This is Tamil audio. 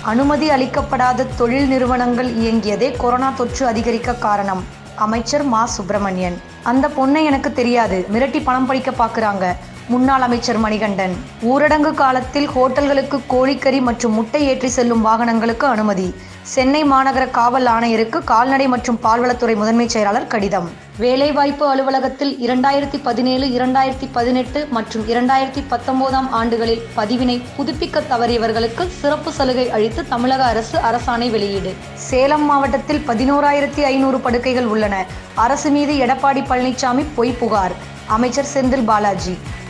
அனுமதி அளிக்கப்படாத தொழில் நிறுவனங்கள் இயங்கியதே கொரோனா தொற்று அதிகரிக்க காரணம் அமைச்சர் மா சுப்பிரமணியன் அந்த பொண்ணை எனக்கு தெரியாது மிரட்டி பணம் பறிக்க பார்க்குறாங்க முன்னாள் அமைச்சர் மணிகண்டன் ஊரடங்கு காலத்தில் ஹோட்டல்களுக்கு கோழிக்கறி மற்றும் முட்டை ஏற்றி செல்லும் வாகனங்களுக்கு அனுமதி சென்னை மாநகர காவல் ஆணையருக்கு கால்நடை மற்றும் பால்வளத்துறை முதன்மைச் செயலாளர் கடிதம் வேலைவாய்ப்பு அலுவலகத்தில் இரண்டாயிரத்தி பதினேழு இரண்டாயிரத்தி பதினெட்டு மற்றும் இரண்டாயிரத்தி பத்தொன்பதாம் ஆண்டுகளில் பதிவினை புதுப்பிக்க தவறியவர்களுக்கு சிறப்பு சலுகை அளித்து தமிழக அரசு அரசாணை வெளியீடு சேலம் மாவட்டத்தில் பதினோராயிரத்தி ஐநூறு படுக்கைகள் உள்ளன அரசு மீது எடப்பாடி பழனிசாமி பொய் புகார் அமைச்சர் செந்தில் பாலாஜி